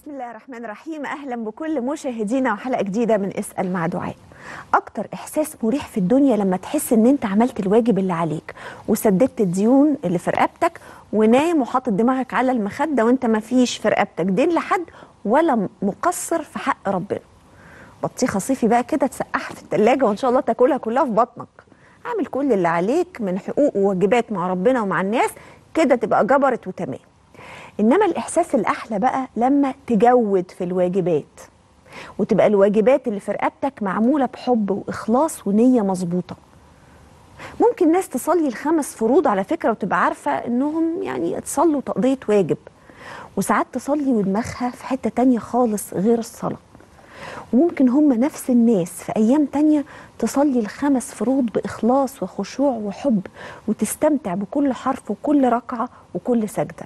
بسم الله الرحمن الرحيم اهلا بكل مشاهدينا وحلقه جديده من اسال مع دعاء اكتر احساس مريح في الدنيا لما تحس ان انت عملت الواجب اللي عليك وسددت الديون اللي في رقبتك ونايم وحاطط دماغك على المخده وانت ما فيش في رقبتك دين لحد ولا مقصر في حق ربنا بطيخه صيفي بقى كده تسقعها في التلاجة وان شاء الله تاكلها كلها في بطنك اعمل كل اللي عليك من حقوق وواجبات مع ربنا ومع الناس كده تبقى جبرت وتمام انما الاحساس الاحلى بقى لما تجود في الواجبات وتبقى الواجبات اللي في رقبتك معموله بحب واخلاص ونيه مظبوطه ممكن ناس تصلي الخمس فروض على فكره وتبقى عارفه انهم يعني تصلوا تقضيه واجب وساعات تصلي ودماغها في حته تانية خالص غير الصلاه وممكن هم نفس الناس في ايام تانية تصلي الخمس فروض باخلاص وخشوع وحب وتستمتع بكل حرف وكل ركعه وكل سجده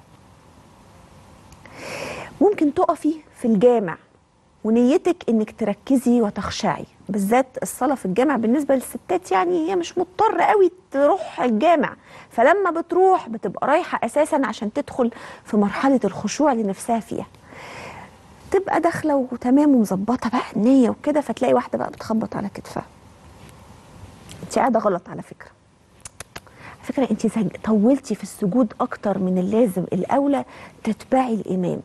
ممكن تقفي في الجامع ونيتك انك تركزي وتخشعي بالذات الصلاه في الجامع بالنسبه للستات يعني هي مش مضطره قوي تروح الجامع فلما بتروح بتبقى رايحه اساسا عشان تدخل في مرحله الخشوع اللي نفسها فيها تبقى داخله وتمام ومظبطه بقى النيه وكده فتلاقي واحده بقى بتخبط على كتفها انت قاعده غلط على فكره على فكره انت زج- طولتي في السجود اكتر من اللازم الاولى تتبعي الامام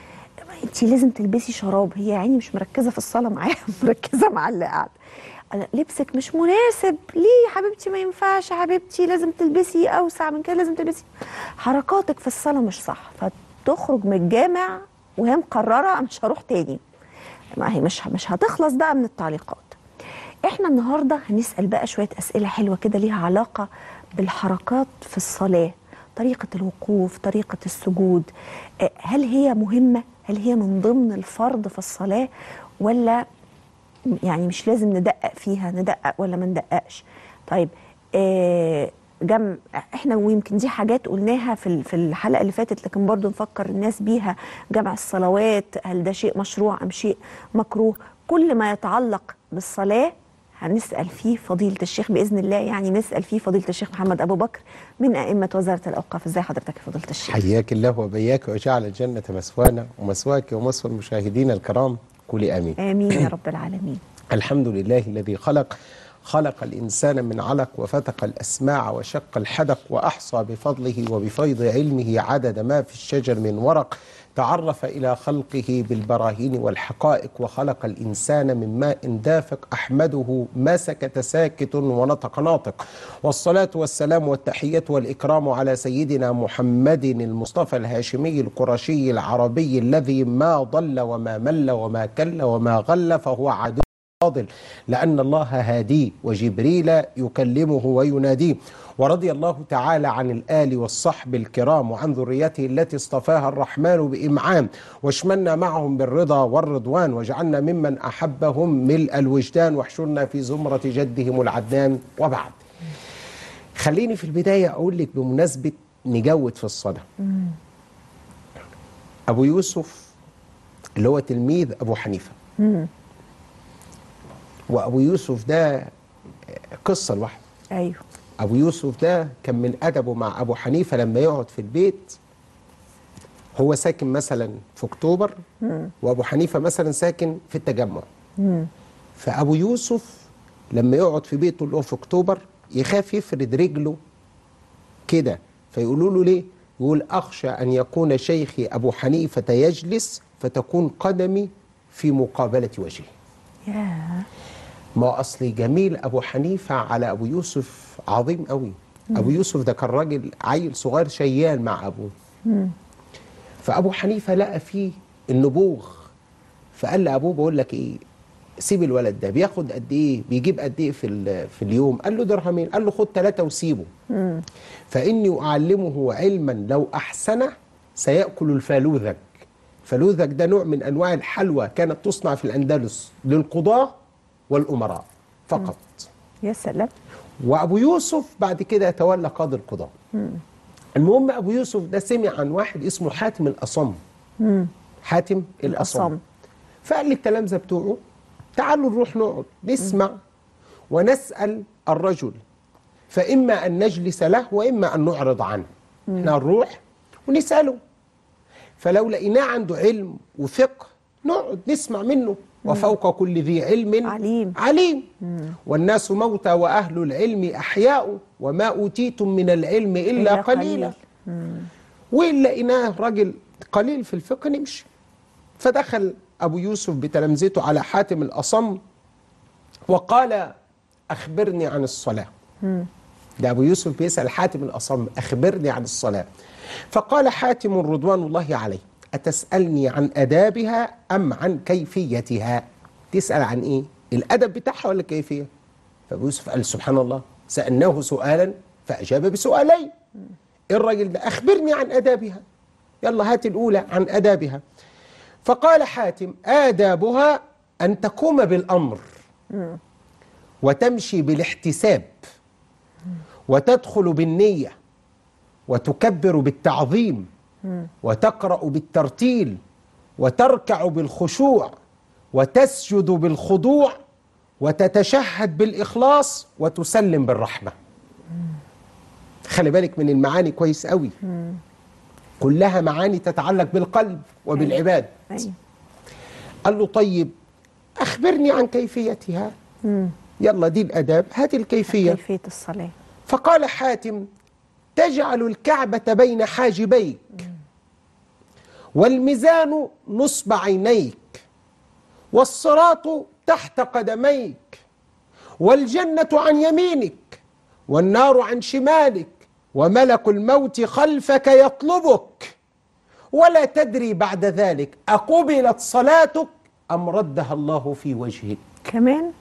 انت لازم تلبسي شراب هي يعني مش مركزه في الصلاه معايا مركزه مع اللي قاعد أنا لبسك مش مناسب ليه يا حبيبتي ما ينفعش يا حبيبتي لازم تلبسي اوسع من كده لازم تلبسي حركاتك في الصلاه مش صح فتخرج من الجامع وهي مقرره مش هروح تاني ما هي مش مش هتخلص بقى من التعليقات احنا النهارده هنسال بقى شويه اسئله حلوه كده ليها علاقه بالحركات في الصلاه طريقه الوقوف طريقه السجود آه، هل هي مهمه هل هي من ضمن الفرض في الصلاه ولا يعني مش لازم ندقق فيها ندقق ولا ما ندققش طيب آه جم احنا ويمكن دي حاجات قلناها في ال- في الحلقه اللي فاتت لكن برضو نفكر الناس بيها جمع الصلوات هل ده شيء مشروع ام شيء مكروه كل ما يتعلق بالصلاه هنسال فيه فضيله الشيخ باذن الله يعني نسال فيه فضيله الشيخ محمد ابو بكر من ائمه وزاره الاوقاف ازاي حضرتك يا فضيله الشيخ حياك الله وبياك وجعل الجنة مسوانا ومسواك ومسوى المشاهدين الكرام قولي آمين امين يا رب العالمين الحمد لله الذي خلق خلق الإنسان من علق وفتق الأسماع وشق الحدق وأحصى بفضله وبفيض علمه عدد ما في الشجر من ورق تعرف إلى خلقه بالبراهين والحقائق وخلق الإنسان من ماء دافق أحمده ما سكت ساكت ونطق ناطق والصلاة والسلام والتحية والإكرام على سيدنا محمد المصطفى الهاشمي القرشي العربي الذي ما ضل وما مل وما كل وما غل فهو عدو فاضل لأن الله هاديه وجبريل يكلمه ويناديه ورضي الله تعالى عن الآل والصحب الكرام وعن ذريته التي اصطفاها الرحمن بإمعان واشملنا معهم بالرضا والرضوان واجعلنا ممن أحبهم ملء الوجدان واحشرنا في زمرة جدهم العدنان وبعد خليني في البداية أقول لك بمناسبة نجود في الصلاة أبو يوسف اللي هو تلميذ أبو حنيفة وابو يوسف ده قصه لوحده ايوه ابو يوسف ده كان من ادبه مع ابو حنيفه لما يقعد في البيت هو ساكن مثلا في اكتوبر وابو حنيفه مثلا ساكن في التجمع فابو يوسف لما يقعد في بيته اللي هو في اكتوبر يخاف يفرد رجله كده فيقولوا له ليه يقول اخشى ان يكون شيخي ابو حنيفه يجلس فتكون قدمي في مقابله وجهه ياه ما اصل جميل ابو حنيفه على ابو يوسف عظيم قوي ابو يوسف ده كان راجل عيل صغير شيال مع ابوه فابو حنيفه لقى فيه النبوغ فقال لابوه بقول لك ايه سيب الولد ده بياخد قد ايه بيجيب قد ايه في ال- في اليوم قال له درهمين قال له خد ثلاثه وسيبه فاني اعلمه علما لو احسنه سياكل الفالوذك فالوذك ده نوع من انواع الحلوى كانت تصنع في الاندلس للقضاه والامراء فقط يا سلام وابو يوسف بعد كده يتولى قاضي القضاء المهم ابو يوسف ده سمع عن واحد اسمه حاتم الاصم حاتم الاصم الأصم. فقال للتلامذه بتوعه تعالوا نروح نقعد نسمع ونسال الرجل فاما ان نجلس له واما ان نعرض عنه احنا نروح ونساله فلو لقيناه عنده علم وفقه نقعد نسمع منه وفوق كل ذي علم عليم. عليم والناس موتى وأهل العلم أحياء وما أوتيتم من العلم إلا إلا قليلا قليل. وإن لقيناه راجل قليل في الفقه نمشي فدخل أبو يوسف بتلامذته على حاتم الأصم وقال أخبرني عن الصلاة ده أبو يوسف بيسأل حاتم الأصم أخبرني عن الصلاة فقال حاتم رضوان الله عليه أتسألني عن أدابها أم عن كيفيتها تسأل عن إيه الأدب بتاعها ولا الكيفية فأبو يوسف قال سبحان الله سألناه سؤالا فأجاب بسؤالين الراجل ده أخبرني عن أدابها يلا هات الأولى عن أدابها فقال حاتم آدابها أن تقوم بالأمر وتمشي بالاحتساب وتدخل بالنية وتكبر بالتعظيم وتقرأ بالترتيل وتركع بالخشوع وتسجد بالخضوع وتتشهد بالإخلاص وتسلم بالرحمة خلي بالك من المعاني كويس قوي كلها معاني تتعلق بالقلب وبالعباد أيوة. قال له طيب أخبرني عن كيفيتها يلا دي الأداب هذه الكيفية كيفية الصلاة فقال حاتم تجعل الكعبة بين حاجبيك والميزان نصب عينيك والصراط تحت قدميك والجنة عن يمينك والنار عن شمالك وملك الموت خلفك يطلبك ولا تدري بعد ذلك أقبلت صلاتك أم ردها الله في وجهك كمان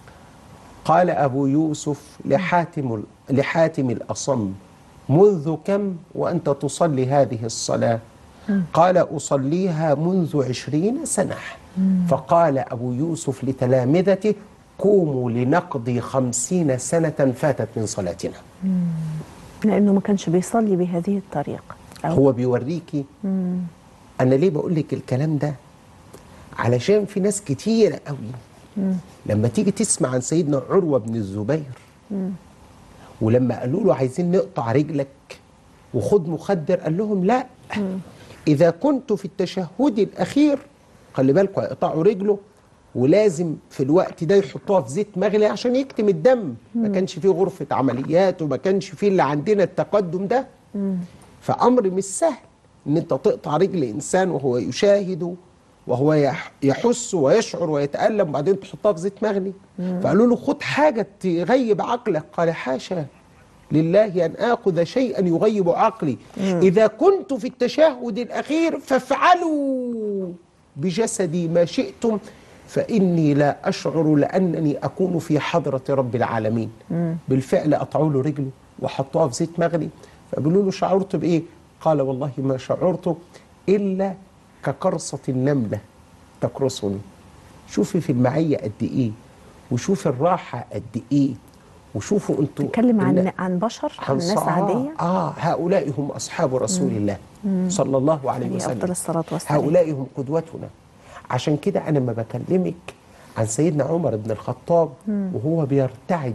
قال أبو يوسف لحاتم لحاتم الأصم منذ كم وأنت تصلي هذه الصلاة قال أصليها منذ عشرين سنة فقال أبو يوسف لتلامذته قوموا لنقضي خمسين سنة فاتت من صلاتنا لأنه ما كانش بيصلي بهذه الطريقة أو هو بيوريكي أنا ليه بقول لك الكلام ده علشان في ناس كتيرة قوي لما تيجي تسمع عن سيدنا عروة بن الزبير ولما قالوا له عايزين نقطع رجلك وخد مخدر قال لهم لا إذا كنت في التشهد الأخير خلي بالكم هيقطعوا رجله ولازم في الوقت ده يحطوها في زيت مغلي عشان يكتم الدم ما كانش فيه غرفة عمليات وما كانش فيه اللي عندنا التقدم ده فأمر مش سهل إن أنت تقطع رجل إنسان وهو يشاهد وهو يح- يحس ويشعر ويتألم وبعدين تحطها في زيت مغلي فقالوا له خد حاجة تغيب عقلك قال حاشا لله أن آخذ شيئا يغيب عقلي إذا كنت في التشهد الأخير فافعلوا بجسدي ما شئتم فإني لا أشعر لأنني أكون في حضرة رب العالمين بالفعل قطعوا له رجله وحطوها في زيت مغلي فقالوا له شعرت بإيه قال والله ما شعرت إلا كقرصة النملة تقرصني شوفي في المعية قد إيه وشوفي الراحة قد إيه وشوفوا انتوا بيتكلم عن الن- عن بشر عن عن ناس ص- عادية آه هؤلاء هم أصحاب رسول الله صلى الله عليه عليه وسلم أفضل الصلاة والسلام. هؤلاء هم قدوتنا عشان كده أنا لما بكلمك عن سيدنا عمر بن الخطاب وهو بيرتعد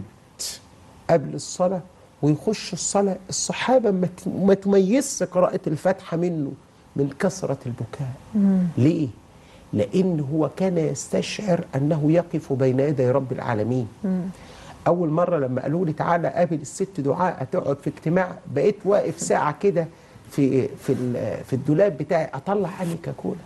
قبل الصلاة ويخش الصلاة الصحابة ما ت- ما تميزش قراءة الفاتحة منه من كثرة البكاء ليه؟ لأن هو كان يستشعر أنه يقف بين يدي رب العالمين أول مرة لما قالوا لي تعالى قابل الست دعاء هتقعد في اجتماع بقيت واقف ساعة كده في في ال- في الدولاب بتاعي أطلع أنهي كاكولا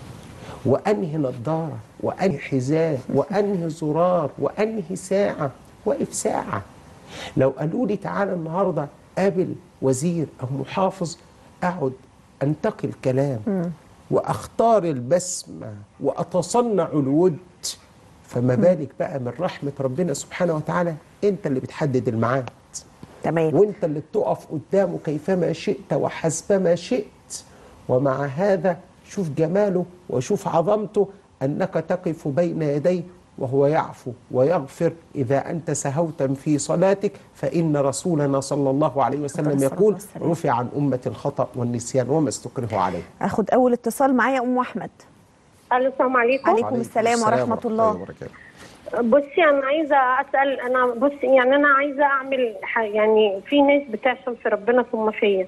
وأنهي نظارة وأنهي حذاء وأنهي زرار وأنهي ساعة واقف ساعة لو قالوا لي تعالى النهاردة قابل وزير أو محافظ أقعد أنتقي الكلام وأختار البسمة وأتصنع الود فما بالك بقى من رحمة ربنا سبحانه وتعالى أنت اللي بتحدد الميعاد تمام وانت اللي بتقف قدامه كيفما شئت وحسبما شئت ومع هذا شوف جماله وشوف عظمته انك تقف بين يديه وهو يعفو ويغفر اذا انت سهوت في صلاتك فان رسولنا صلى الله عليه وسلم عليه الصلاة يقول والسلام. رفع عن امه الخطا والنسيان وما استكره عليه اخد اول اتصال معايا ام احمد الو السلام عليكم عليكم السلام ورحمة الله. وبركاته بصي انا عايزه اسال انا بصي يعني انا عايزه اعمل ح- يعني في ناس بتعشم في ربنا ثم فيا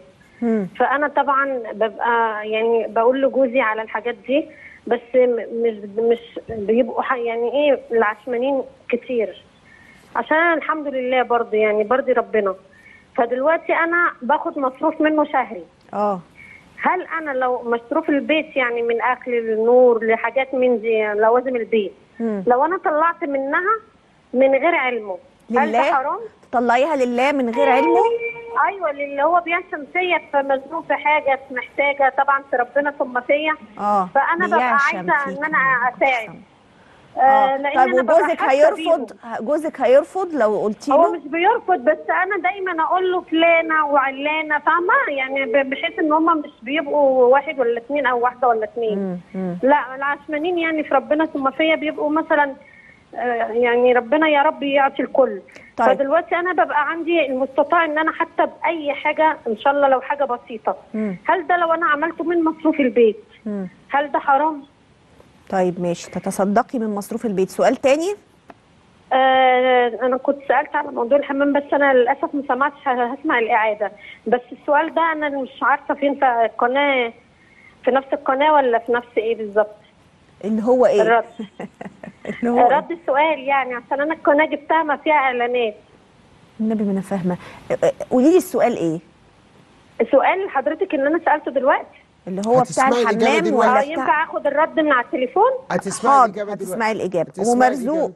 فانا طبعا ببقى يعني بقول لجوزي على الحاجات دي بس م- مش مش بيبقوا ح- يعني ايه العشمانين كتير عشان أنا الحمد لله برضه يعني برضي ربنا فدلوقتي انا باخد مصروف منه شهري اه هل انا لو مصروف البيت يعني من اكل النور لحاجات من دي لوازم البيت مم. لو انا طلعت منها من غير علمه هل ده لله حرام؟ تطلعيها لله من غير علمه ايوه اللي هو بيعشم فيا فمزنوق في حاجه محتاجه طبعا في ربنا ثم فيا اه فانا ببقى بيعشم عايزه فيك. ان انا اساعد اه آه لان طيب انا ببقى وجوزك حاسة هيرفض بيهم. جوزك هيرفض لو قلتي هو له مش بيرفض بس انا دايما اقول له فلانه وعلانه فاهمه يعني ب- بحيث ان هم مش بيبقوا واحد ولا اثنين او واحده ولا اثنين مم، مم. لا العشمانين يعني في ربنا ثم فيا بيبقوا مثلا آه، يعني ربنا يا رب يعطي الكل طيب. فدلوقتي انا ببقى عندي المستطاع ان انا حتى باي حاجه ان شاء الله لو حاجه بسيطه مم. هل ده لو انا عملته من مصروف البيت مم. هل ده حرام؟ طيب ماشي تتصدقي من مصروف البيت سؤال تاني آه انا كنت سالت على موضوع الحمام بس انا للاسف ما سمعتش هسمع الاعاده بس السؤال ده انا مش عارفه فين في القناه في نفس القناه ولا في نفس ايه بالظبط اللي هو ايه الرد اللي هو إيه؟ رد السؤال يعني عشان انا القناه جبتها ما فيها اعلانات النبي ما انا فاهمه قولي لي السؤال ايه السؤال حضرتك اللي انا سالته دلوقتي اللي هو بتاع هتسمعي الإجابة الحمام دلوقتي. اه ولا ينفع بتاع اخد الرد من على التليفون هتسمعي حاضر الإجابة دلوقتي. هتسمعي الاجابه هتسمعي ام مرزوق الإجابة.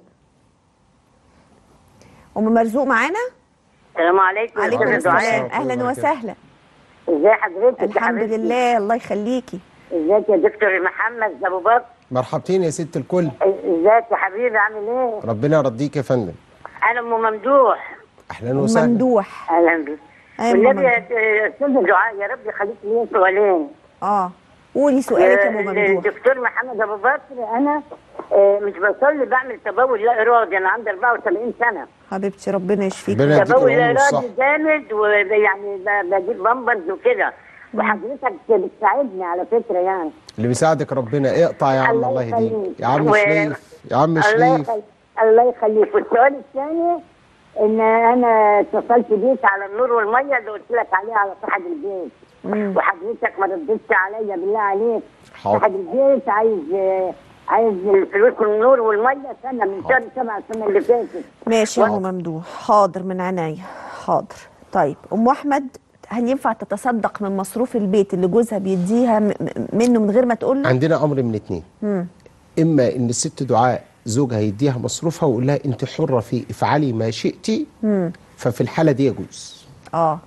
ام مرزوق معانا السلام عليكم عليكم أستاذة السلام. دعاء. السلام اهلا وبركاته. وسهلا ازي حضرتك يا الحمد حبيبتي؟ لله الله يخليكي ازيك يا دكتور محمد ابو بكر مرحبتين يا ست الكل ازيك يا حبيبي عامل ايه ربنا يرضيك يا فندم انا ام ممدوح اهلا وسهلا ممدوح اهلا بك أيوة والنبي ماما. يا استاذه دعاء يا رب يخليك لي سؤالين اه قولي سؤالك يا ام ممدوح الدكتور محمد ابو بكر انا آه، مش بصلي بعمل تبول لا ارادي انا عندي 74 سنه حبيبتي ربنا يشفيك ربنا يديك تبول العمر لا والصحة ارادي جامد ويعني ب- بجيب بامبرز وكده وحضرتك بتساعدني على فكره يعني اللي بيساعدك ربنا اقطع يا عم الله الله يهديك يخليك. يا عم و- شريف يا عم الله شريف يخليك الله يخليك والسؤال الثاني ان انا اتصلت بيك على النور والميه اللي قلت لك عليها على صاحب البيت وحضرتك ما ردتش عليا بالله عليك حاضر. صاحب البيت عايز عايز الفلوس والنور والميه سنه من شهر سبعه السنه اللي فاتت ماشي يا و- ام ممدوح حاضر من عينيا حاضر طيب ام احمد هل ينفع تتصدق من مصروف البيت اللي جوزها بيديها م- م- منه من غير ما تقول له عندنا امر من اتنين اما ان الست دعاء زوجها يديها مصروفها ويقول لها انت حره في افعلي ما شئتي ففي الحاله دي يجوز اه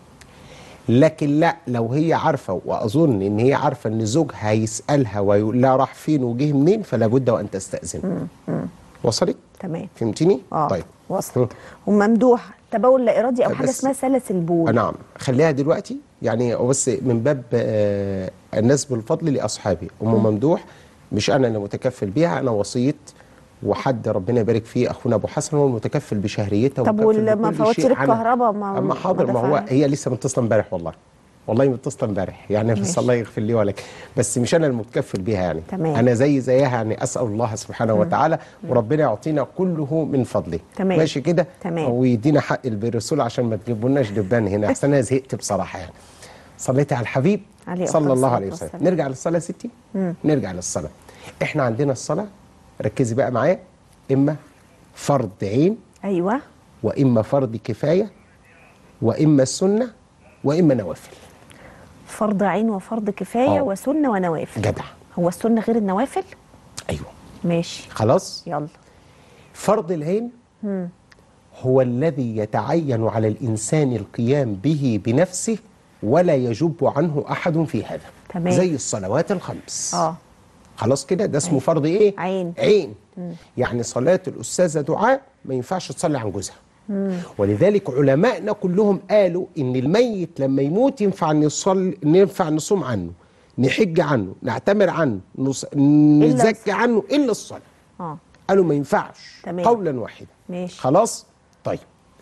لكن لا لو هي عارفه واظن ان هي عارفه ان زوجها هيسالها ويقول لها راح فين وجه منين فلا بد وان تستاذن وصلت تمام فهمتني اه طيب وصلت ام ممدوح تبول لا ارادي او بس- حاجه اسمها سلس البول نعم خليها دلوقتي يعني بس من باب آه الناس بالفضل لاصحابي ام ممدوح مش انا اللي متكفل بيها انا وصيت وحد ربنا يبارك فيه اخونا ابو حسن هو المتكفل بشهريتها طب ومتكفل والما بكل فواتير شيء عنها. الكهرباء ما- اما ما حاضر ما هو دفعها؟ هي لسه متصله امبارح والله والله متصله امبارح يعني بس ماشي. الله يغفر لي ولك بس مش انا المتكفل بيها يعني تمام. انا زي زيها يعني اسال الله سبحانه وتعالى وربنا يعطينا كله من فضله تمام. ماشي كده تمام. ويدينا حق الرسول عشان ما تجيبولناش دبان هنا احسن انا زهقت بصراحه يعني صليت على الحبيب عليه صلى أفضل الله الصلاة عليه وسلم والسلام. نرجع للصلاه يا ستي نرجع للصلاه احنا عندنا الصلاه ركزي بقى معايا اما فرض عين ايوه واما فرض كفايه واما السنه واما نوافل فرض عين وفرض كفايه آه. وسنه ونوافل جدع هو السنه غير النوافل ايوه ماشي خلاص يلا فرض العين هو الذي يتعين على الإنسان القيام به بنفسه ولا يجب عنه أحد في هذا تمام. زي الصلوات الخمس اه خلاص كده ده اسمه فرض ايه عين. عين يعني صلاة الأستاذة دعاء ما ينفعش تصلي عن جوزها ولذلك علمائنا كلهم قالوا ان الميت لما يموت ينفع نصلي ينفع نصوم عنه نحج عنه نعتمر عنه نص... نزكي الصلاة. عنه الا الصلاه اه قالوا ما ينفعش تمام. قولا واحدا ماشي. خلاص طيب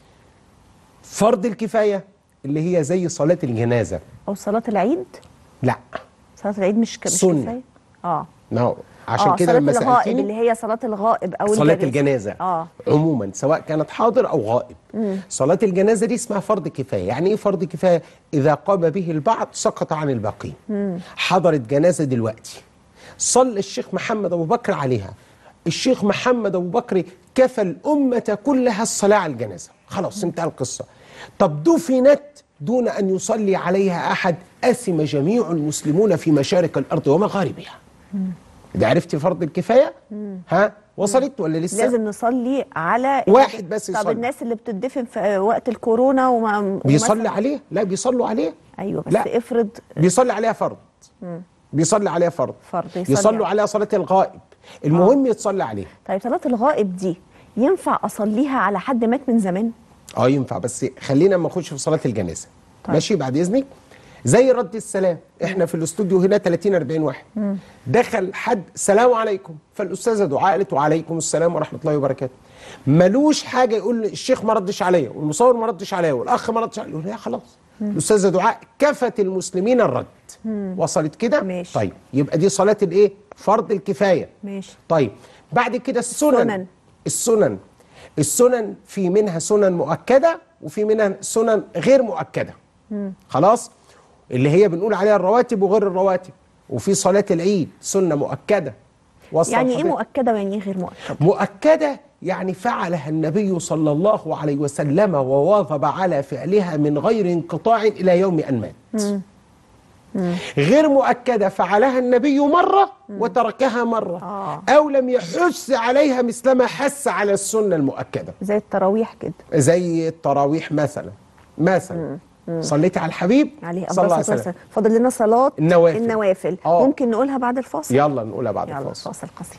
فرض الكفايه اللي هي زي صلاه الجنازه او صلاه العيد لا صلاه العيد مش ك- مش سنة. كفايه اه نعم عشان آه، كده صلاة لما الغائب سالتني اللي هي صلاة الغائب أو صلاة الجنازة. الجنازة اه عموما سواء كانت حاضر أو غائب صلاة الجنازة دي اسمها فرض كفاية يعني إيه فرض كفاية إذا قام به البعض سقط عن الباقين حضرت جنازة دلوقتي صلى الشيخ محمد أبو بكر عليها الشيخ محمد أبو بكر كفى الأمة كلها الصلاة على الجنازة خلاص انتهى القصة طب دفنت دون أن يصلي عليها أحد أثم جميع المسلمون في مشارق الأرض ومغاربها ده عرفتي فرض الكفاية ها وصلت ولا لسه لازم نصلي على واحد بس طب يصلي. الناس اللي بتدفن في وقت الكورونا وما بيصلي ومثلاً- عليه لا بيصلوا عليه ايوه بس لا. افرض بيصلي عليها فرض بيصلي عليها فرض فرض يصلي يصلوا عليه. عليها صلاة الغائب المهم يتصلي عليه طيب صلاة الغائب دي ينفع اصليها على حد مات من زمان اه ينفع بس خلينا اما نخش في صلاة الجنازة طيب. ماشي بعد اذنك زي رد السلام احنا في الاستوديو هنا 30 40 واحد دخل حد سلام عليكم فالاستاذه دعاء قالت وعليكم السلام ورحمه الله وبركاته ملوش حاجه يقول الشيخ ما ردش عليا والمصور ما ردش عليا والاخ ما ردش عليا يقول لا خلاص الاستاذه دعاء كفت المسلمين الرد وصلت كده ماشي. طيب يبقى دي صلاه الايه فرض الكفايه ماشي طيب بعد كده السنن السنن. السنن السنن في منها سنن مؤكده وفي منها سنن غير مؤكده خلاص اللي هي بنقول عليها الرواتب وغير الرواتب وفي صلاه العيد سنه مؤكده وصل يعني ايه حضرتك؟ مؤكده ويعني ايه غير مؤكده مؤكدة يعني فعلها النبي صلى الله عليه وسلم وواظب على فعلها من غير انقطاع إلى يوم أن مات غير مؤكدة فعلها النبي مرة وتركها مرة آه. أو لم يحس عليها مثلما حس على السنة المؤكدة زي التراويح كده زي التراويح مثلا مثلا صليت على الحبيب عليه صلى افضل الله عليه الصلاه وسلم والسلام فاضل لنا صلاه النوافل. النوافل آه. ممكن نقولها بعد الفاصل يلا نقولها بعد يلا الفاصل فاصل قصير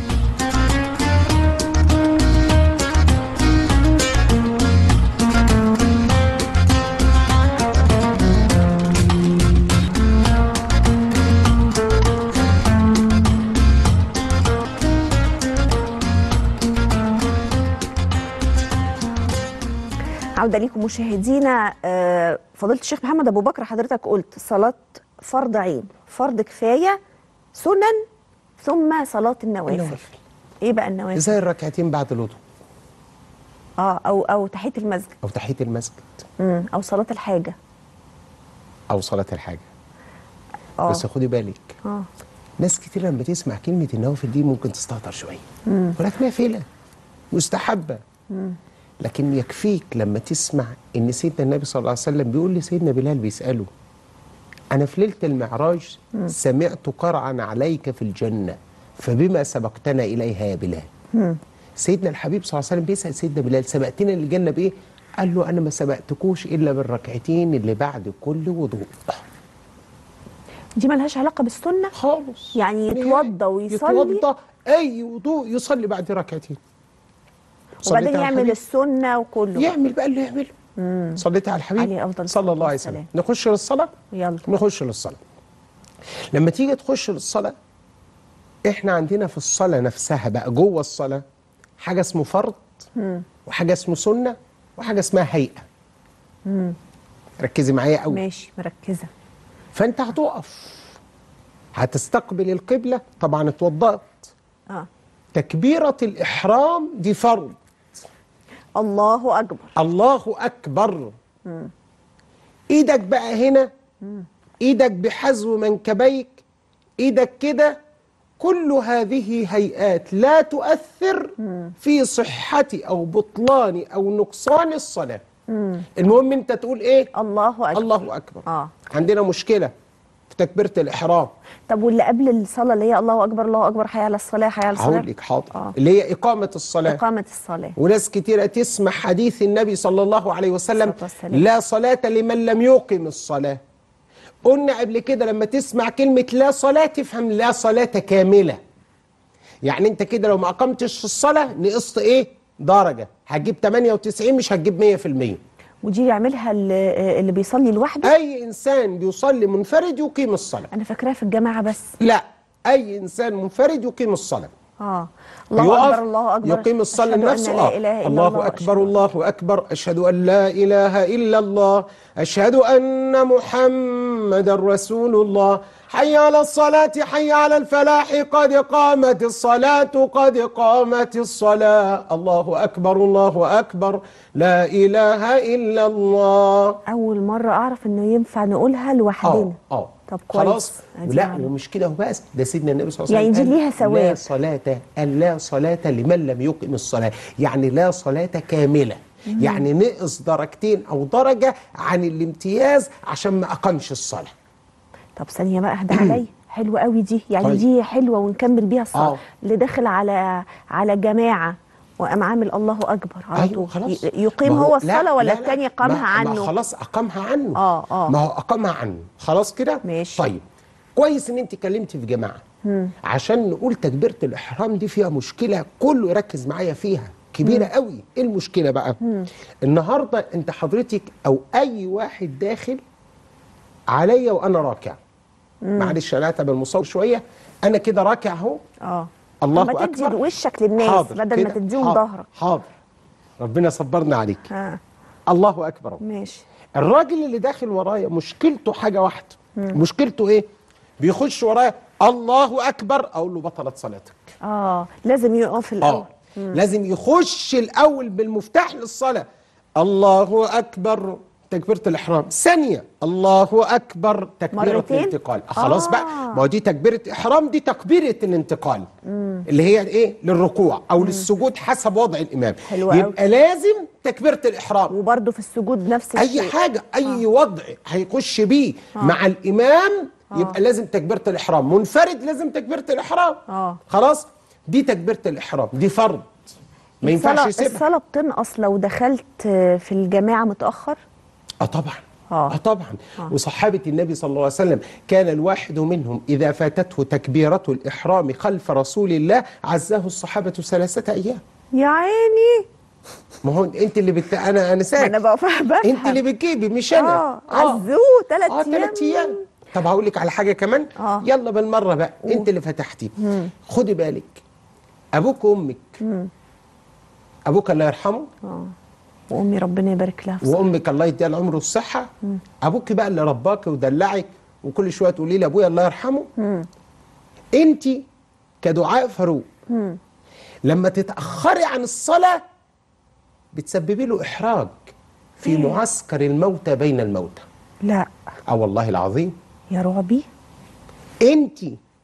عودة ليكم مشاهدينا آه، فضيلة الشيخ محمد أبو بكر حضرتك قلت صلاة فرض عين فرض كفاية سنن ثم صلاة النوافل النوافل. إيه بقى النوافل؟ زي الركعتين بعد الوضوء اه أو أو تحية المسجد أو تحية المسجد مم. أو صلاة الحاجة أو صلاة الحاجة اه بس خدي بالك اه ناس كتير لما تسمع كلمة النوافل دي ممكن تستهتر شوية ولكن نافلة مستحبة لكن يكفيك لما تسمع ان سيدنا النبي صلى الله عليه وسلم بيقول لسيدنا بلال بيسأله أنا في ليلة المعراج سمعت قرعا عليك في الجنة فبما سبقتنا إليها يا بلال سيدنا الحبيب صلى الله عليه وسلم بيسأل سيدنا بلال سبقتنا للجنة بإيه؟ قال له أنا ما سبقتكوش إلا بالركعتين اللي بعد كل وضوء دي ملهاش علاقة بالسنة خالص يعني يتوضى ويصلي؟ يتوضى اي وضوء يصلي بعد ركعتين وبعدين صليت على يعمل الحبيب؟ السنة وكله يعمل بقى اللي يعمله صليت على الحبيب عليه أفضل صلى الله عليه الصلاة وسلم نخش للصلاه يلا نخش للصلاه لما تيجي تخش للصلاه احنا عندنا في الصلاه نفسها بقى جوه الصلاه حاجه اسمه فرض وحاجه اسمه سنه وحاجه اسمها هيئه ركزي معايا قوي ماشي مركزة فانت هتقف هتستقبل القبله طبعا اتوضأت اه تكبيرة الإحرام دي فرض الله أكبر الله أكبر إيدك بقى هنا إيدك بحذو منكبيك إيدك كده كل هذه هيئات لا تؤثر في صحة أو بطلان أو نقصان الصلاة المهم أنت تقول إيه الله أكبر الله أكبر آه. عندنا مشكلة في تكبيرة الإحرام طب واللي قبل الصلاة اللي هي الله أكبر الله أكبر حي على الصلاة حي على الصلاة هقول لك حاضر آه. اللي هي إقامة الصلاة إقامة الصلاة وناس كتيرة تسمع حديث النبي صلى الله عليه وسلم الصلاة والسلام. لا صلاة لمن لم يقم الصلاة قلنا قبل كده لما تسمع كلمة لا صلاة تفهم لا صلاة كاملة يعني انت كده لو ما أقمتش الصلاة نقصت ايه درجة هتجيب 98 مش هتجيب 100% ودي بيعملها اللي, اللي بيصلي لوحده أي إنسان بيصلي منفرد يقيم الصلاة أنا فاكراها في الجماعة بس لا أي إنسان منفرد يقيم الصلاة اه الله يقف أكبر الله أكبر يقيم الصلاة أشهد أن لنفسه لا آه. إله إلا الله, الله أكبر وأشهد- الله أكبر أشهد أن لا إله إلا الله أشهد أن محمد رسول الله حي على الصلاة حي على الفلاح قد قامت الصلاة قد قامت الصلاة الله أكبر الله أكبر لا إله إلا الله اول مره اعرف انه ينفع نقولها لوحدنا اه اه طب كويس خلاص أدي لا معلومة. ومش كده وبس ده سيدنا النبي صلى الله عليه يعني وسلم دي قال ليها ثواب. لا صلاة قال لا صلاة لمن لم يقم الصلاة يعني لا صلاة كاملة يعني نقص درجتين أو درجة عن الامتياز عشان ما أقامش الصلاة طب ثانيه بقى اهدى عليا حلوه قوي دي يعني طيب. دي حلوه ونكمل بيها الصلاه آه. اللي داخل على على جماعه وقام عامل الله اكبر على أيوة طول خلاص ي- يقيم ما هو لا- الصلاه لا- ولا لا، التاني ما- قامها ما عنه خلاص أقامها عنه آه، آه. ما هو أقامها عنه خلاص كده ماشي. طيب كويس إن أنت اتكلمتي في جماعة عشان نقول تكبيرة الإحرام دي فيها مشكلة كله يركز معايا فيها كبيرة قوي إيه المشكلة بقى النهاردة أنت حضرتك أو أي واحد داخل عليا وأنا راكع معلش أنا أتعب المصور شوية أنا كده راكع أهو اه الله ما تدي أكبر وشك للناس حاضر بدل ما كده. تديهم حاضر. ظهرك حاضر ربنا صبرنا عليك اه الله اكبر ماشي الراجل اللي داخل ورايا مشكلته حاجه واحده مشكلته ايه بيخش ورايا الله اكبر اقول له بطلت صلاتك اه لازم يقف الاول اه لازم يخش الاول بالمفتاح للصلاه الله اكبر تكبيره الاحرام ثانيه الله اكبر تكبيره مرتين؟ الانتقال آه. خلاص آه. بقى ما هو دي تكبيره احرام دي تكبيره الانتقال اللي هي ايه للركوع او للسجود حسب وضع الامام حلو أوي. يبقى لازم تكبيره الاحرام وبرده في السجود نفس الشيء اي حاجه اي وضع هيخش بيه مع الامام يبقى لازم تكبيره الاحرام منفرد لازم تكبيره الاحرام آه. خلاص دي تكبيره الاحرام دي فرض ما ينفعش الصلاة- يسيبها الصلاة بتنقص لو دخلت في الجماعة متأخر اه طبعا آه. اه طبعا وصحابه النبي صلى الله عليه وسلم كان الواحد منهم اذا فاتته تكبيره الاحرام خلف رسول الله عزاه الصحابه ثلاثه ايام يا عيني ما هو انت اللي بت... انا انا ما ساكت انا بقى فاهمة انت اللي بتجيبي مش انا اه عزوه ثلاث اه ثلاث ايام طب هقول لك على حاجه كمان آه. يلا بالمره بقى انت اللي فتحتي خدي بالك ابوك وامك ابوك الله يرحمه وامي ربنا يبارك لها في صحتها. وامك الله يديها العمر والصحه ابوك بقى اللي رباك ودلعك وكل شويه تقولي لي ابويا الله يرحمه انت كدعاء فاروق لما تتاخري عن الصلاه بتسببي له احراج في معسكر الموتى بين الموتى لا اه والله العظيم يا رعبي انت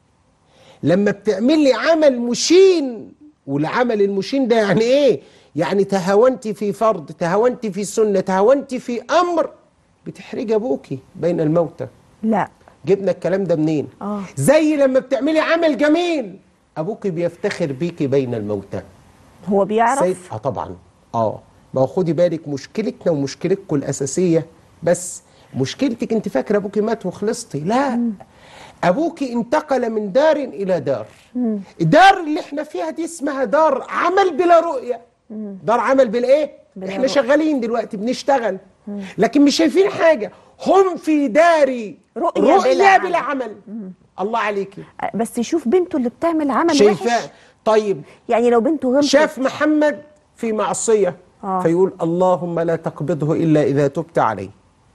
لما بتعملي عمل مشين والعمل المشين ده يعني ايه يعني تهاونتي في فرض تهاونتي في سنه تهاونتي في امر بتحرجي ابوكي بين الموتى لا جبنا الكلام ده منين آه. زي لما بتعملي عمل جميل ابوكي بيفتخر بيكي بين الموتى هو بيعرف سيد اه طبعا اه ما هو خدي بالك مشكلتنا ومشكلتكم الاساسيه بس مشكلتك انت فاكره ابوكي مات وخلصتي لا ابوكي انتقل من دار الى دار الدار اللي احنا فيها دي اسمها دار عمل بلا رؤيه دار عمل بلا ايه بلا احنا رؤية. شغالين دلوقتي بنشتغل لكن مش شايفين حاجه هم في دار رؤية رؤية بلا بلا عمل الله عليكي بس يشوف بنته اللي بتعمل عمل شايفاه وحش طيب يعني لو بنته غلطت شاف محمد في معصية آه. فيقول اللهم لا تقبضه إلا إذا تبت عليه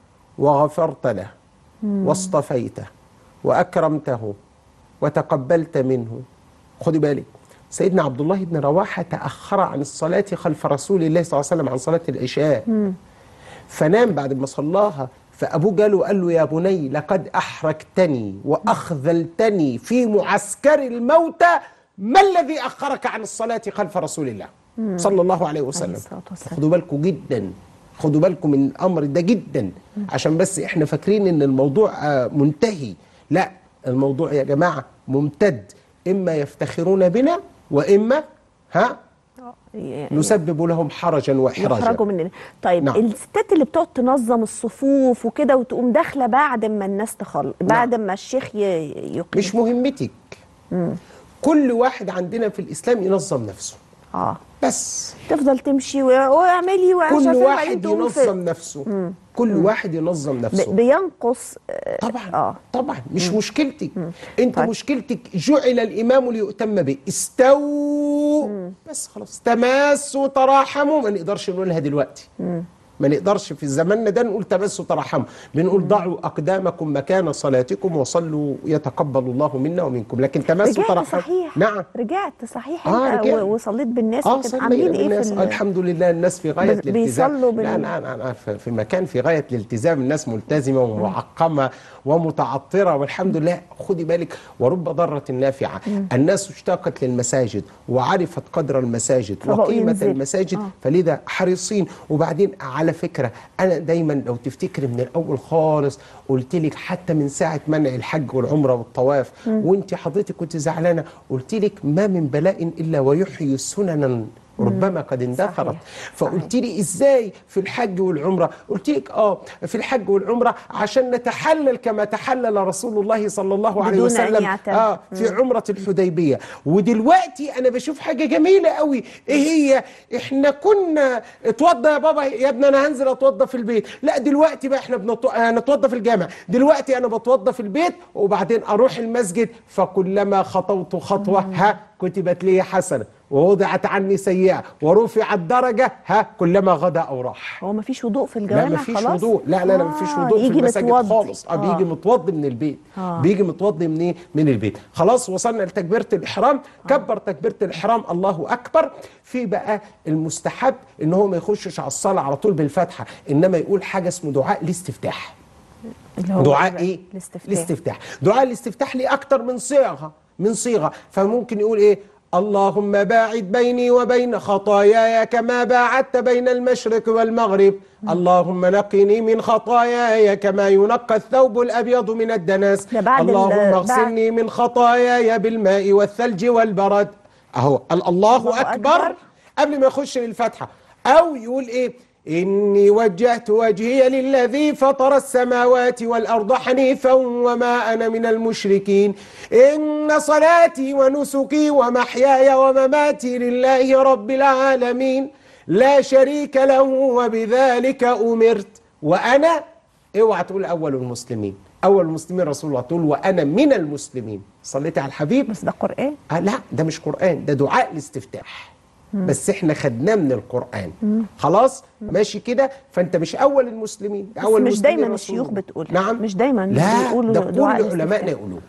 وغفرت له واصطفيته وأكرمته وتقبلت منه خدي بالك سيدنا عبد الله بن رواحة تأخر عن الصلاة خلف رسول الله صلى الله عليه وسلم عن صلاة العشاء فنام بعد ما صلاها فأبوه جاله قال له يا بني لقد أحرجتني وأخذلتني في معسكر الموتى ما الذي أخرك عن الصلاة خلف رسول الله صلى الله عليه وسلم الصلاة والسلام. خدوا بالكم جدا خدوا بالكم من الأمر ده جدا عشان بس إحنا فاكرين إن الموضوع آه، منتهي لا الموضوع يا جماعة ممتد إما يفتخرون بنا وإما ها يعني نسبب لهم حرجا وإحراجا يخرجوا مننا طيب نعم. الستات اللي بتقعد تنظم الصفوف وكده وتقوم داخله بعد ما الناس تخلص بعد ما الشيخ ي- يقيم مش مهمتك كل واحد عندنا في الإسلام ينظم نفسه اه بس تفضل تمشي و- واعملي ومش كل عارفة إيه، واحد وبعدين تقوم في- ينظم نفسه كل واحد ينظم ب- نفسه بينقص آه، طبعا اه طبعا مش مشكلتك انت طيب. مشكلتك جعل الامام ليؤتم به استووا بس خلاص تماسوا تراحموا ما نقدرش نقولها دلوقتي ما نقدرش في زماننا ده نقول تبسوا ترحموا بنقول ضعوا اقدامكم مكان صلاتكم وصلوا يتقبل الله منا ومنكم لكن تمسوا رجعت ترحموا صحيح نعم رجعت صحيح آه، انت رجعت. و- وصليت بالناس اه وكانوا صلي عاملين ايه بالناس في آه ال- الحمد لله الناس في غايه بس- الالتزام بيصلوا بال- لا انا انا أنا في في مكان في غايه الالتزام الناس ملتزمه ومعقمه ومتعطره والحمد لله خدي بالك ورب ضاره نافعه الناس اشتاقت للمساجد وعرفت قدر المساجد فبقوا وقيمه ينزلوا. المساجد آه. فلذا حريصين وبعدين على فكره انا دايما لو تفتكري من الاول خالص قلت لك حتى من ساعه منع الحج والعمره والطواف وانت حضرتك كنت زعلانه قلت لك ما من بلاء الا ويحيي سننا ربما قد اندثرت صحيح. فقلت لي ازاي في الحج والعمره قلت لك اه في الحج والعمره عشان نتحلل كما تحلل رسول الله صلى الله عليه بدون أن وسلم يعتد. اه في عمره الحديبيه ودلوقتي انا بشوف حاجه جميله قوي ايه هي احنا كنا اتوضى يا بابا يا ابني انا هنزل اتوضى في البيت لا دلوقتي بقى احنا بنطو... هنتوضى في الجامع دلوقتي انا بتوضى في البيت وبعدين اروح المسجد فكلما خطوت خطوه ها كتبت لي حسنه ووضعت عني سيئه ورفعت درجه ها كلما غدا او راح هو مفيش وضوء في الجوامع لا مفيش خلاص وضوء لا لا لا مفيش آه، وضوء في يجي المساجد متوضي. خالص اه بيجي متوضي من البيت آه. بيجي متوضي من ايه من البيت خلاص وصلنا لتكبيره الاحرام كبر تكبيره الاحرام الله اكبر في بقى المستحب ان هو ما يخشش على الصلاه على طول بالفاتحه انما يقول حاجه اسمه دعاء الاستفتاح اللي هو دعاء بقى ايه الاستفتاح الاستفتاح دعاء الاستفتاح ليه اكتر من صيغه من صيغه فممكن يقول ايه اللهم باعد بيني وبين خطاياي كما باعدت بين المشرق والمغرب اللهم نقني من خطاياي كما ينقى الثوب الابيض من الدنس ده بعد ال- اللهم بعد- اغسلني من خطاياي بالماء والثلج والبرد اهو ال- الله, الله اكبر, أكبر. قبل ما يخش للفاتحه او يقول ايه اني وجهت وجهي للذي فطر السماوات والارض حنيفا وما انا من المشركين ان صلاتي ونسكي ومحياي ومماتي لله رب العالمين لا شريك له وبذلك امرت وانا اوعى تقول اول المسلمين اول المسلمين رسول الله تقول وانا من المسلمين صليتي على الحبيب بس ده قرآن آه لا ده مش قرآن ده دعاء الاستفتاح بس احنا خدناه من القرآن خلاص ماشي كده فانت مش اول المسلمين بس اول مش المسلمين دايما رسول الشيوخ الله. بتقول نعم مش دايما لا بيقولوا ده دعاء كل علمائنا الاستفتاح. يقولوه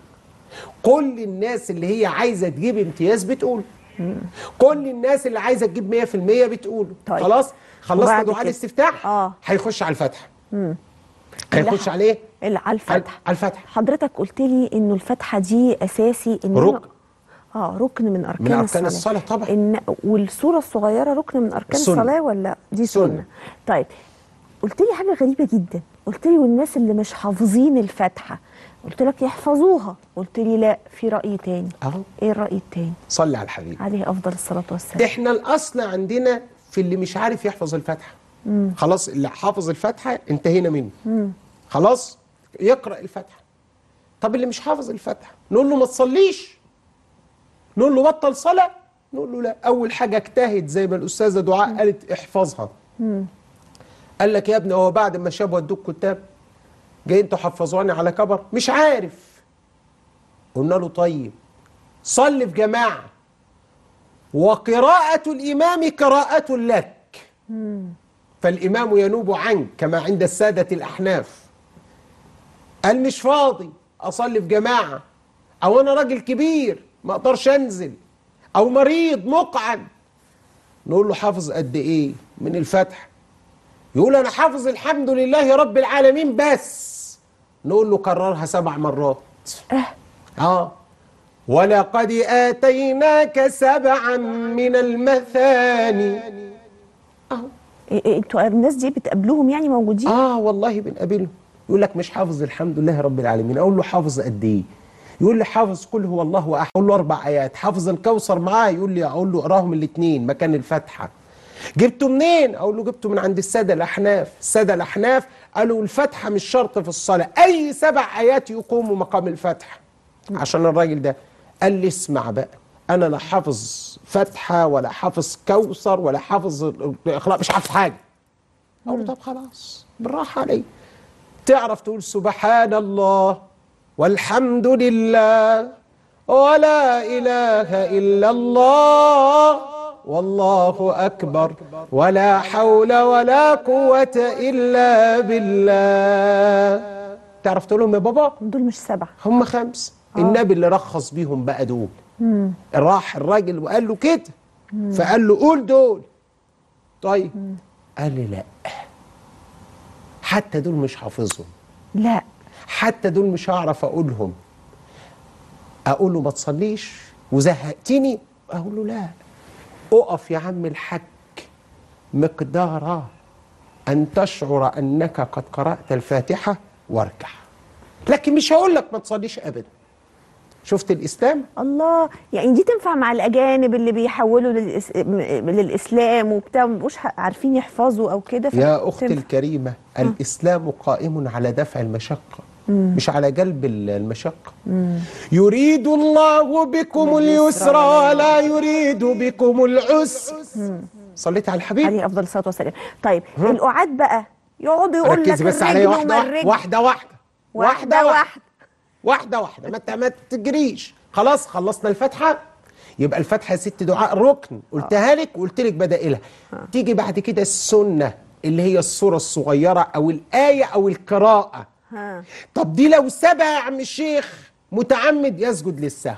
كل الناس اللي هي عايزه تجيب امتياز بتقول كل الناس اللي عايزه تجيب 100% بتقول طيب. خلاص خلصنا وبعد دعاء كده؟ الاستفتاح آه. هيخش على الفتح هيخش اللي- عليه اللي على الفتح على الفتح حضرتك قلت لي انه الفتحه دي اساسي ان ركن. اه ركن من اركان من أركان الصلاه الصلاة طبعا. إن والسوره الصغيره ركن من اركان سنة. الصلاه ولا دي سنه, سنة. طيب قلت لي حاجه غريبه جدا قلت لي والناس اللي مش حافظين الفاتحه قلت لك يحفظوها قلت لي لا في راي تاني اهو ايه الراي التاني صلي على الحبيب عليه افضل الصلاه والسلام احنا الاصل عندنا في اللي مش عارف يحفظ الفاتحه خلاص اللي حافظ الفاتحه انتهينا منه خلاص يقرا الفاتحه طب اللي مش حافظ الفاتحه نقول له ما تصليش نقول له بطل صلاه نقول له لا اول حاجه اجتهد زي ما الاستاذه دعاء قالت احفظها قال لك يا ابني هو بعد ما شاب ودوك كتاب جايين تحفظوني على كبر مش عارف قلنا له طيب صلي في جماعه وقراءة الإمام قراءة لك فالإمام ينوب عنك كما عند السادة الأحناف قال مش فاضي أصلي في جماعة أو أنا راجل كبير ما أقدرش أنزل أو مريض مقعد نقول له حافظ قد إيه من الفتح يقول أنا حافظ الحمد لله رب العالمين بس نقول له كررها سبع مرات اه آه ولقد آتيناك سبعا من المثاني أهو إيه إيه انتوا الناس دي بتقابلوهم يعني موجودين آه والله بنقابله يقول لك مش حافظ الحمد لله رب العالمين أقول له حافظ قد إيه يقول لي حافظ كل هو الله أحد أقول له أربع آيات حافظ الكوثر معاه يقول لي أقول له اقراهم الاثنين مكان الفاتحة جبته منين؟ أقول له جبته من عند السادة الأحناف السادة الأحناف قالوا الفاتحة مش شرط في الصلاة أي سبع آيات يقوموا مقام الفاتحة عشان الراجل ده قال لي اسمع بقى انا لا حافظ فتحه ولا حافظ كوثر ولا حافظ الاخلاق مش حافظ حاجه اقول له طب خلاص بالراحه علي تعرف تقول سبحان الله والحمد لله ولا اله الا الله والله أكبر ولا حول ولا قوة إلا بالله تعرف تقول لهم يا بابا دول مش سبعه هم خمس النبي اللي رخص بيهم بقى دول راح الراجل وقال له كده فقال له قول دول طيب قال لي لا حتى دول مش حافظهم لا حتى دول مش هعرف اقولهم اقول له ما تصليش وزهقتني اقول له لا اقف يا عم الحج مقدار ان تشعر انك قد قرات الفاتحه واركع لكن مش هقول لك ما تصليش ابدا شفت الاسلام الله يعني دي تنفع مع الاجانب اللي بيحولوا للإس... م- للاسلام وبتاع مش عارفين يحفظوا او كده يا اختي فتنفع. الكريمه الاسلام قائم على دفع المشقه مش على جلب ال- المشقه يريد الله بكم اليسر ولا يريد بكم العسر صليت على الحبيب عليه افضل الصلاه والسلام طيب القعاد بقى يقعدوا يقول لك ركزي بس عليا الرجل واحده وما الرجل. واحده واحده واحده واحده واحده واحده ما ت- ما تجريش خلاص خلصنا الفاتحه يبقى الفاتحه يا ست دعاء ركن قلتها لك وقلت لك بدائلها تيجي بعد كده السنه اللي هي الصوره الصغيره او الايه او القراءه ها طب دي لو سبع يا عم الشيخ متعمد يسجد للسهو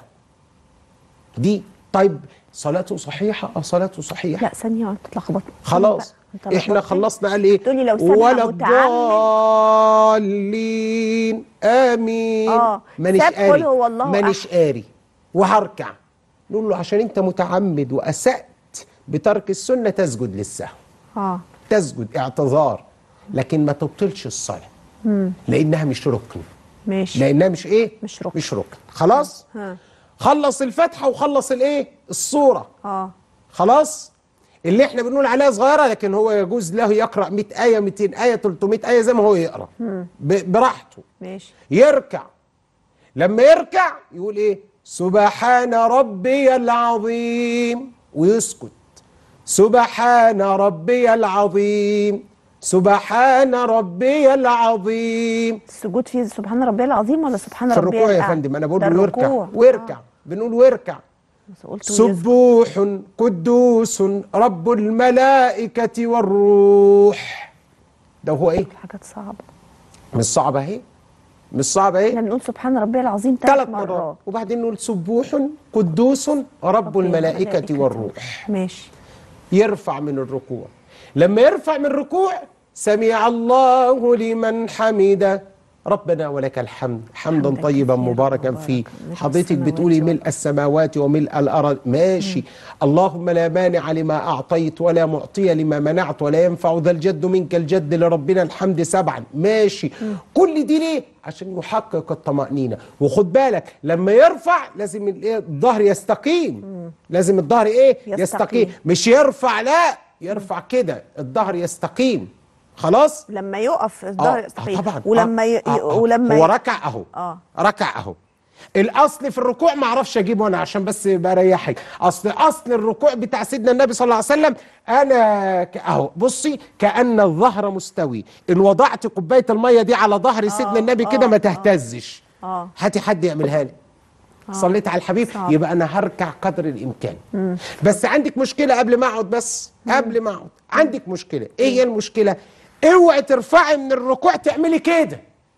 دي طيب صلاته صحيحه اه صلاته صحيحه لا ثانيه انت اتلخبطت خلاص أنت احنا لخبطت. خلصنا قال ايه تقولي لو سابها ولا متعمد. الضالين امين آه، مانيش ساب قل قاري هو الله مانيش قاري وهركع نقول له عشان انت متعمد واسأت بترك السنه تسجد للسهو اه تسجد اعتذار لكن ما تبطلش الصلاه لانها مش ركن ماشي لانها مش ايه مش ركن. مش ركن خلاص ها. خلص الفاتحه وخلص الايه الصوره اه خلاص اللي احنا بنقول عليها صغيره لكن هو يجوز له يقرا 100 ايه 200 ايه 300 ايه زي ما هو يقرا ب- براحته ماشي يركع لما يركع يقول ايه سبحان ربي العظيم ويسكت سبحان ربي العظيم سبحان ربي العظيم السجود فيه سبحان ربي العظيم ولا سبحان في ربي الركوع يا الأعلى؟ فندم انا بقول ده له يركع الركوع. ويركع بنقول ويركع آه. قلت ويسجد. سبوح قدوس رب الملائكة والروح ده هو ايه؟ حاجات صعبه مش صعبة اهي مش صعبة احنا ايه؟ بنقول سبحان ربي العظيم ثلاث ثلاث مرات وبعدين نقول سبوح قدوس رب الملائكة والروح ماشي يرفع من الركوع لما يرفع من الركوع سمع الله لمن حمده ربنا ولك الحمد حمدا حمدا طيبا كثيرا مباركا مباركا فيه ملء حضرتك السماوات بتقولي والأرض. ملء السماوات وملء الارض ماشي اللهم لا مانع لما اعطيت ولا معطي لما منعت ولا ينفع ذا الجد منك الجد لربنا الحمد سبعا ماشي كل دي ليه عشان يحقق الطمأنينة وخد بالك لما يرفع لازم الإيه؟ الظهر يستقيم لازم الظهر ايه يستقيم. يستقيم مش يرفع لا يرفع كده الظهر يستقيم خلاص لما يقف الظهر آه، يستقيم طبعا ولما آه، ي... آه، آه. ولما هو ي- ركع اهو آه. ركع اهو الاصل في الركوع ما اعرفش اجيبه انا عشان بس بريحك اصل اصل الركوع بتاع سيدنا النبي صلى الله عليه وسلم انا ك- اهو بصي كان الظهر مستوي ان وضعت كوبايه الميه دي على ظهر سيدنا النبي كده ما تهتزش آه. هاتي حد يعملها لي صليت على الحبيب صعب. يبقى انا هركع قدر الامكان بس عندك مشكله قبل ما اقعد بس قبل ما اقعد عندك مشكله ايه هي المشكله اوعي ترفعي من الركوع تعملي كده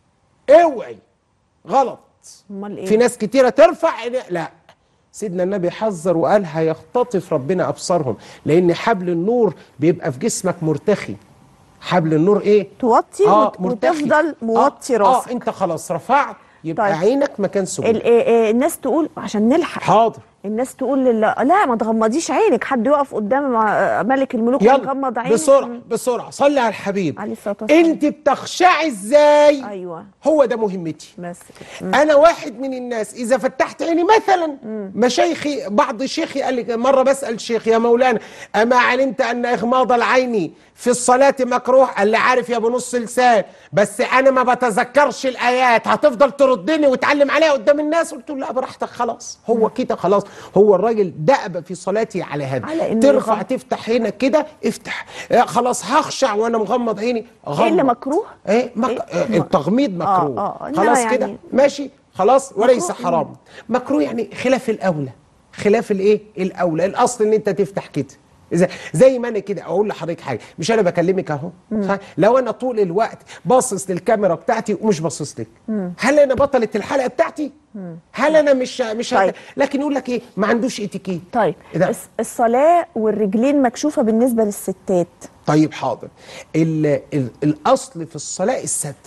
اوعي غلط امال ايه في ناس كتيره ترفع عينيها- لا سيدنا النبي حذر وقال هيختطف ربنا ابصارهم لان حبل النور بيبقى في جسمك مرتخي حبل النور ايه توطي وت- مرتخي. وتفضل موطي آه راسك اه انت خلاص رفعت يبقى طيب. عينك مكان سجود ال... آه، آه، الناس تقول عشان نلحق حاضر الناس تقول لل... لا ما تغمضيش عينك حد يقف قدام مع- ملك الملوك يلا ويغمض عينه بسرعه بسرعه صلي على الحبيب عليه الصلاة والسلام. انت بتخشعي ازاي ايوه هو ده مهمتي بس كده انا واحد من الناس اذا فتحت عيني مثلا مشايخي بعض شيخي قال لي مره بسال شيخ يا مولانا اما علمت ان اغماض العين في الصلاه مكروه قال لي عارف يا ابو نص لسان بس انا ما بتذكرش الايات هتفضل تردني وتعلم عليها قدام الناس قلت له لا براحتك خلاص هو كده خلاص هو الراجل دأب في صلاتي على هذا على إنه ترفع يغمض. تفتح عينك كده افتح آه، خلاص هخشع وانا مغمض عيني ايه اللي غمض. مكروه؟ ايه, مك... إيه؟ إيه؟ التغميض مكروه آه، إنما خلاص يعني- كده ماشي خلاص وليس مكروه. حرام مكروه يعني خلاف الاولى خلاف الايه الاولى الاصل ان انت تفتح كده زي, زي ما انا كده اقول لحضرتك حاجه مش انا بكلمك اهو صح؟ لو انا طول الوقت باصص للكاميرا بتاعتي ومش باصص لك هل انا بطله الحلقه بتاعتي هل انا مش مش طيب. هت... لكن يقول لك ايه ما عندوش اتيكيت طيب ده- الص- الصلاه والرجلين مكشوفه بالنسبه للستات طيب حاضر ال ال الاصل في الصلاه الستر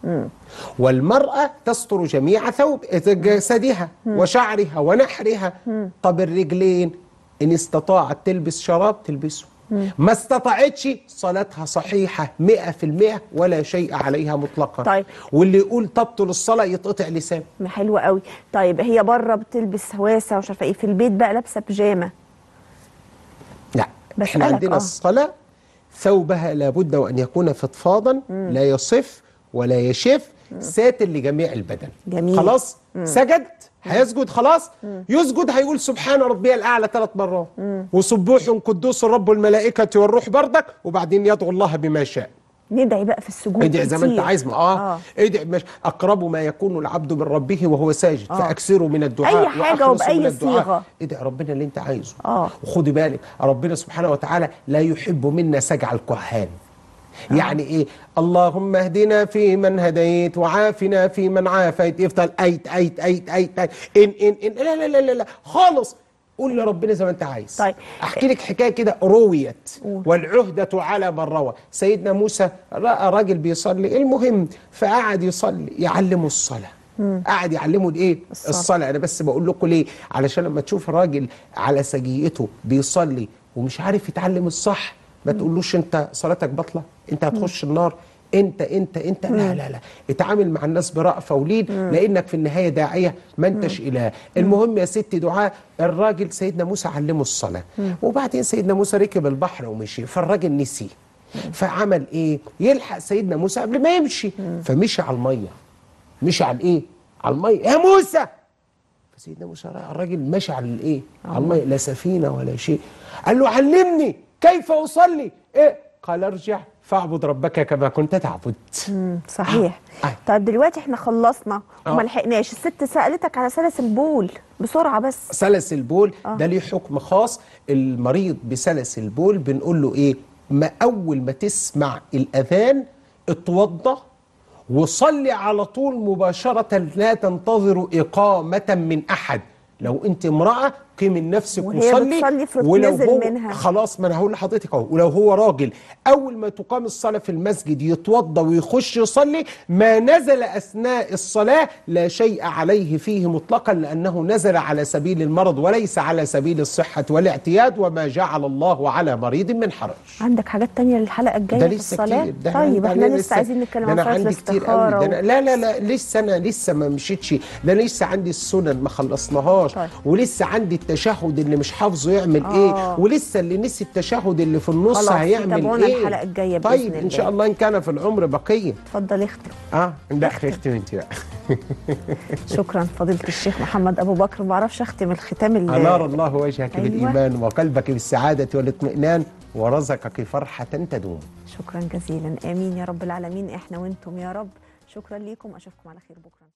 والمرأة تستر جميع ثوب جسدها وشعرها ونحرها طب الرجلين إن استطاعت تلبس شراب تلبسه ما استطاعتش صلاتها صحيحة مئة في المئة ولا شيء عليها مطلقا طيب. واللي يقول تبطل الصلاة يتقطع لسانه حلوه قوي طيب هي بره بتلبس هواسه ومش عارفه ايه في البيت بقى لابسه بيجامه لا بسألك، احنا عندنا آه. الصلاة ثوبها لابد وأن يكون فضفاضا لا يصف ولا يشف ساتر لجميع البدن جميل. خلاص سجد هيسجد خلاص يسجد هيقول سبحان ربي الأعلى ثلاث مرات وسبوح قدوس رب الملائكة والروح بردك وبعدين يدعو الله بما شاء ندعي بقى في السجود ادعي زي ما انت كتير. عايز ما اه, آه. ادعي مش اقرب ما يكون العبد من ربه وهو ساجد آه. فاكثروا من الدعاء أي حاجة وأخلصوا وبأي من الدعاء. صيغة. ادعي ربنا اللي انت عايزه آه. وخدي بالك ربنا سبحانه وتعالى لا يحب منا سجع الكهان يعني ايه اللهم اهدنا في من هديت وعافنا في من عافيت يفضل ايت ايت ايت ايت, أيت. ان ان ان لا لا لا لا, لا. خالص قول لربنا زي ما انت عايز طيب. احكي لك حكايه كده رويت والعهده على من روى سيدنا موسى راى راجل بيصلي المهم فقعد يصلي يعلمه الصلاه قعد يعلمه الايه الصلاة. الصلاه انا بس بقول لكم ليه علشان لما تشوف راجل على سجيته بيصلي ومش عارف يتعلم الصح ما تقولوش انت صلاتك بطله انت هتخش النار انت انت انت لا لا لا اتعامل مع الناس برأفة ولين لانك في النهايه داعيه ما انتش اله المهم يا ستي دعاء الراجل سيدنا موسى علمه الصلاه وبعدين سيدنا موسى ركب البحر ومشي فالراجل نسي فعمل ايه يلحق سيدنا موسى قبل ما يمشي فمشي على الميه مشي على الايه على الميه يا موسى فسيدنا موسى رأى الراجل ماشي على الايه على الميه لا سفينه ولا شيء قال له علمني كيف اصلي ايه قال ارجع فاعبد ربك كما كنت تعبد مم، صحيح آه. آه. طيب دلوقتي احنا خلصنا آه. وما لحقناش الست سالتك على سلس البول بسرعه بس سلس البول ده ليه حكم خاص المريض بسلس البول بنقول له ايه ما اول ما تسمع الاذان اتوضى وصلي على طول مباشرة لا تنتظر إقامة من أحد لو أنت امرأة قيمي لنفسك وهي وصلي بتصلي افرض ولو نزل هو منها. خلاص ما أنا هقول لحضرتك أهو ولو هو راجل أول ما تقام الصلاة في المسجد يتوضى ويخش يصلي ما نزل أثناء الصلاة لا شيء عليه فيه مطلقا لأنه نزل على سبيل المرض وليس على سبيل الصحة والاعتياد وما جعل الله على مريض من حرج عندك حاجات تانية للحلقه الجايه ده في لسه الصلاه كتير ده طيب ده احنا أنا لسه عايزين نتكلم ده عن انا صلاه عندي كتير قوي الاستخاره ده أنا لا لا لا لسه انا لسه ما مشيتش ده انا لسه عندي السنن ما خلصناهاش طيب. ولسه عندي التشهد اللي مش حافظه يعمل آه. ايه ولسه اللي نسي التشهد اللي في النص خلاص، هيعمل يتابعونا ايه الحلقة الجاية بإذن طيب ان الله. شاء الله ان كان في العمر بقيه اتفضل اختم اه لا اختم انت بقى شكرا فضيله الشيخ محمد ابو بكر ما بعرفش اختم الختام اللي انار الله وجهك أيوة. بالايمان وقلبك بالسعاده والاطمئنان ورزقك فرحه تدوم شكرا جزيلا امين يا رب العالمين احنا وانتم يا رب شكرا ليكم اشوفكم على خير بكره